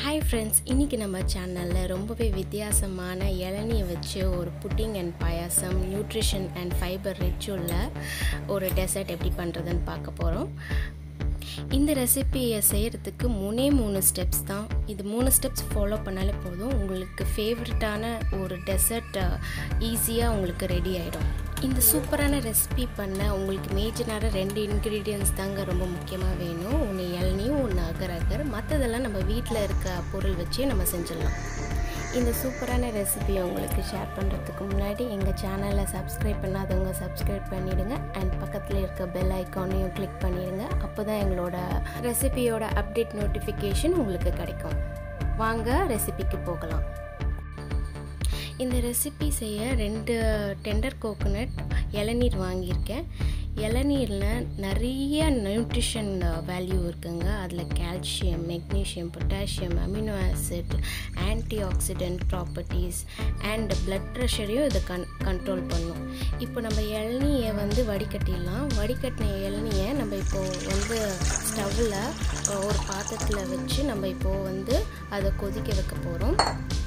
hi friends இன்றைக்கி நம்ம சேனலில் ரொம்பவே வித்தியாசமான இளநியை வச்சு ஒரு pudding and payasam nutrition and fibre rich உள்ள ஒரு டெசர்ட் எப்படி பண்ணுறதுன்னு பார்க்க போகிறோம் இந்த ரெசிபியை செய்கிறதுக்கு மூணே மூணு ஸ்டெப்ஸ் தான் இது மூணு ஸ்டெப்ஸ் ஃபாலோ பண்ணாலே போதும் உங்களுக்கு ஃபேவரட்டான ஒரு டெசர்ட் ஈஸியாக உங்களுக்கு ரெடி ஆகிடும் இந்த சூப்பரான ரெசிபி பண்ண உங்களுக்கு மேஜரான ரெண்டு இன்க்ரீடியன்ஸ் தாங்க ரொம்ப முக்கியமாக வேணும் ஒன்று இளநியும் ஒன்று அகர் அகர் மற்றதெல்லாம் நம்ம வீட்டில் இருக்க பொருள் வச்சே நம்ம செஞ்சிடலாம் இந்த சூப்பரான ரெசிபியை உங்களுக்கு ஷேர் பண்ணுறதுக்கு முன்னாடி எங்கள் சேனலை சப்ஸ்கிரைப் பண்ணாதவங்க சப்ஸ்கிரைப் பண்ணிவிடுங்க அண்ட் பக்கத்தில் இருக்க பெல் ஐக்கானையும் கிளிக் பண்ணிடுங்க அப்போ தான் எங்களோட ரெசிபியோட அப்டேட் நோட்டிஃபிகேஷன் உங்களுக்கு கிடைக்கும் வாங்க ரெசிபிக்கு போகலாம் இந்த ரெசிபி செய்ய ரெண்டு டெண்டர் கோகோனட் இளநீர் வாங்கியிருக்கேன் இளநீரில் நிறைய நியூட்ரிஷன் வேல்யூ இருக்குங்க அதில் calcium magnesium potassium amino acid antioxidant properties and blood ப்ரெஷரையும் இதை கன் கண்ட்ரோல் பண்ணும் இப்போ நம்ம இளநியை வந்து வடிகட்டிடலாம் வடிகட்டின இளநியை நம்ம இப்போது வந்து ஸ்டவ்வில் ஒரு பாத்திரத்தில் வச்சு நம்ம இப்போது வந்து அதை கொதிக்க வைக்க போகிறோம்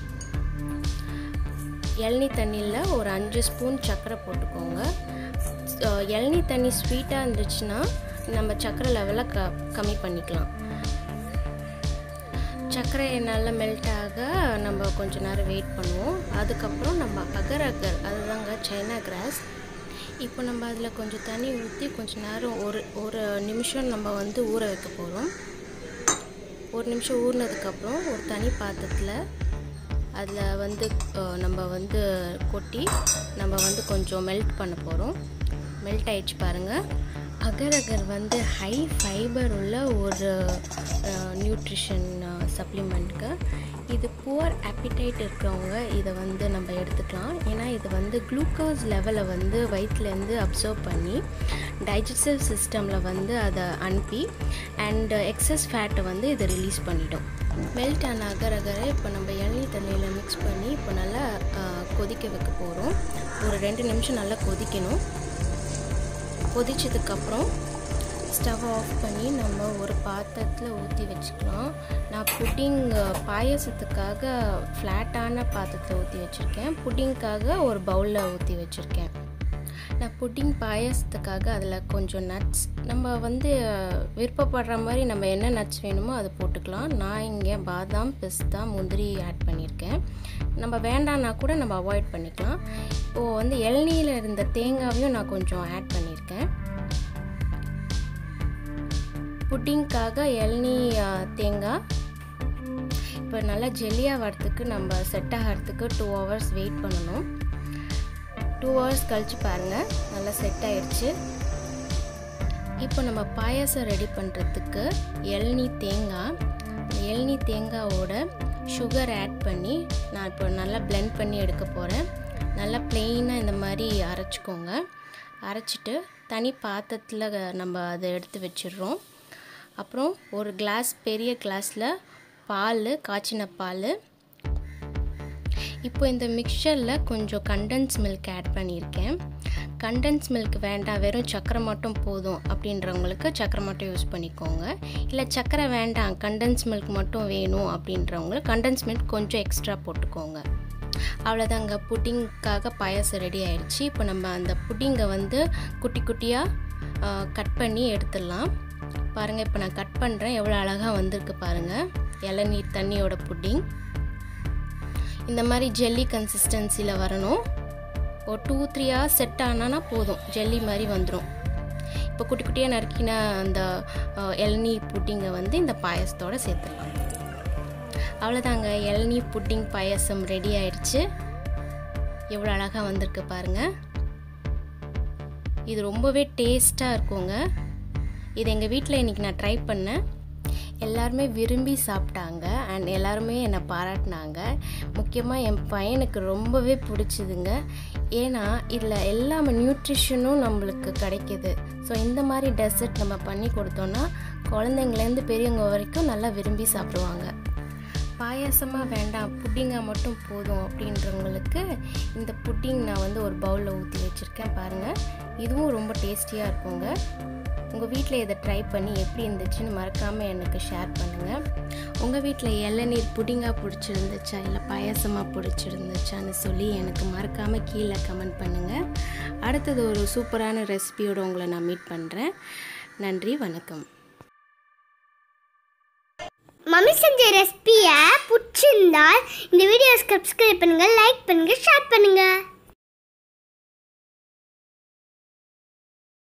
இளநீ தண்ணியில் ஒரு அஞ்சு ஸ்பூன் சர்க்கரை போட்டுக்கோங்க இளநீ தண்ணி ஸ்வீட்டாக இருந்துச்சுன்னா நம்ம சர்க்கரை லெவலை க கம்மி பண்ணிக்கலாம் சர்க்கரை நல்லா மெல்ட் ஆக நம்ம கொஞ்ச நேரம் வெயிட் பண்ணுவோம் அதுக்கப்புறம் நம்ம அகர் அகர் அதுதாங்க சைனா கிராஸ் இப்போ நம்ம அதில் கொஞ்சம் தண்ணி ஊற்றி கொஞ்சம் நேரம் ஒரு ஒரு நிமிஷம் நம்ம வந்து ஊற வைக்க போகிறோம் ஒரு நிமிஷம் ஊறினதுக்கப்புறம் ஒரு தனி பாத்திரத்தில் அதில் வந்து நம்ம வந்து கொட்டி நம்ம வந்து கொஞ்சம் மெல்ட் பண்ண போகிறோம் மெல்ட் ஆயிடுச்சு பாருங்கள் அகர் அகர் வந்து ஹை ஃபைபர் உள்ள ஒரு நியூட்ரிஷன் சப்ளிமெண்ட்க்கு இது புவர் ஆப்பிடைட் இருக்கிறவங்க இதை வந்து நம்ம எடுத்துக்கலாம் ஏன்னா இது வந்து குளுக்கோஸ் லெவலை வந்து வயிற்றுலேருந்து அப்சர்வ் பண்ணி டைஜஸ்டிவ் சிஸ்டமில் வந்து அதை அனுப்பி அண்ட் எக்ஸஸ் ஃபேட்டை வந்து இதை ரிலீஸ் பண்ணிடும் மெல்ட் ஆன அகர் அகரை இப்போ நம்ம இளநீ தண்ணியில் மிக்ஸ் பண்ணி இப்போ நல்லா கொதிக்க வைக்க போகிறோம் ஒரு ரெண்டு நிமிஷம் நல்லா கொதிக்கணும் கொதிச்சதுக்கப்புறம் ஸ்டவ் ஆஃப் பண்ணி நம்ம ஒரு பாத்திரத்தில் ஊற்றி வச்சுக்கலாம் நான் புட்டிங் பாயசத்துக்காக ஃப்ளாட்டான பாத்திரத்தில் ஊற்றி வச்சுருக்கேன் புட்டிங்க்காக ஒரு பவுலில் ஊற்றி வச்சுருக்கேன் நான் புட்டிங் பாயசத்துக்காக அதில் கொஞ்சம் நட்ஸ் நம்ம வந்து விருப்பப்படுற மாதிரி நம்ம என்ன நட்ஸ் வேணுமோ அதை போட்டுக்கலாம் நான் இங்கே பாதாம் பிஸ்தா முந்திரி ஆட் பண்ணியிருக்கேன் நம்ம வேண்டான்னா கூட நம்ம அவாய்ட் பண்ணிக்கலாம் இப்போது வந்து இளநீயில் இருந்த தேங்காவையும் நான் கொஞ்சம் ஆட் பண்ணியிருக்கேன் புட்டிங்க்காக இளநீ தேங்காய் இப்போ நல்லா ஜெல்லியாக வரத்துக்கு நம்ம செட் ஆகிறதுக்கு டூ ஹவர்ஸ் வெயிட் பண்ணணும் டூ ஹவர்ஸ் கழித்து பாருங்கள் நல்லா செட் ஆயிடுச்சு இப்போ நம்ம பாயாசம் ரெடி பண்ணுறதுக்கு இளநீ தேங்காய் இளநீ தேங்காவோட சுகர் ஆட் பண்ணி நான் இப்போ நல்லா பிளெண்ட் பண்ணி எடுக்க போகிறேன் நல்லா ப்ளெயினாக இந்த மாதிரி அரைச்சிக்கோங்க அரைச்சிட்டு தனி பாத்திரத்தில் நம்ம அதை எடுத்து வச்சிடுறோம் அப்புறம் ஒரு கிளாஸ் பெரிய கிளாஸில் பால் காய்ச்சின பால் இப்போ இந்த மிக்சரில் கொஞ்சம் கண்டன்ஸ் மில்க் ஆட் பண்ணியிருக்கேன் கண்டன்ஸ் மில்க் வேண்டாம் வெறும் சர்க்கரை மட்டும் போதும் அப்படின்றவங்களுக்கு சர்க்கரை மட்டும் யூஸ் பண்ணிக்கோங்க இல்லை சர்க்கரை வேண்டாம் கண்டன்ஸ் மில்க் மட்டும் வேணும் அப்படின்றவங்களுக்கு கண்டன்ஸ் மில்க் கொஞ்சம் எக்ஸ்ட்ரா போட்டுக்கோங்க அவ்வளோதாங்க புட்டிங்க்காக பாயாசம் ரெடி ஆயிடுச்சு இப்போ நம்ம அந்த புட்டிங்கை வந்து குட்டி குட்டியாக கட் பண்ணி எடுத்துடலாம் பாருங்கள் இப்போ நான் கட் பண்ணுறேன் எவ்வளோ அழகாக வந்திருக்கு பாருங்கள் இளநீர் தண்ணியோட புட்டிங் இந்த மாதிரி ஜெல்லி கன்சிஸ்டன்சியில் வரணும் ஒரு டூ த்ரீ ஹவர்ஸ் செட் ஆனால் போதும் ஜெல்லி மாதிரி வந்துடும் இப்போ குட்டி குட்டியாக நறுக்கின அந்த இளநீ புட்டிங்கை வந்து இந்த பாயசத்தோடு சேர்த்துக்கலாம் அவ்வளோதாங்க இளநீ புட்டிங் பாயசம் ரெடி ஆயிடுச்சு எவ்வளோ அழகாக வந்திருக்கு பாருங்கள் இது ரொம்பவே டேஸ்ட்டாக இருக்குங்க இது எங்கள் வீட்டில் இன்றைக்கி நான் ட்ரை பண்ணேன் எல்லாருமே விரும்பி சாப்பிட்டாங்க அண்ட் எல்லாருமே என்னை பாராட்டினாங்க முக்கியமாக என் பையனுக்கு ரொம்பவே பிடிச்சிதுங்க ஏன்னா இதில் எல்லா நியூட்ரிஷனும் நம்மளுக்கு கிடைக்கிது ஸோ இந்த மாதிரி டெசர்ட் நம்ம பண்ணி கொடுத்தோன்னா குழந்தைங்கலேருந்து பெரியவங்க வரைக்கும் நல்லா விரும்பி சாப்பிடுவாங்க பாயாசமாக வேண்டாம் புட்டிங்காக மட்டும் போதும் அப்படின்றவங்களுக்கு இந்த புட்டிங் நான் வந்து ஒரு பவுலில் ஊற்றி வச்சுருக்கேன் பாருங்கள் இதுவும் ரொம்ப டேஸ்டியாக இருக்குங்க உங்கள் வீட்டில் இதை ட்ரை பண்ணி எப்படி இருந்துச்சுன்னு மறக்காமல் எனக்கு ஷேர் பண்ணுங்கள் உங்கள் வீட்டில் இளநீர் புடிங்காக பிடிச்சிருந்துச்சா இல்லை பாயாசமாக பிடிச்சிருந்துச்சான்னு சொல்லி எனக்கு மறக்காமல் கீழே கமெண்ட் பண்ணுங்கள் அடுத்தது ஒரு சூப்பரான ரெசிபியோடு உங்களை நான் மீட் பண்ணுறேன் நன்றி வணக்கம் மம்மி செஞ்ச ரெசிபியை பிடிச்சிருந்தால் இந்த வீடியோ சப்ஸ்கிரைப் பண்ணுங்கள் லைக் பண்ணுங்கள் ஷேர் பண்ணுங்கள்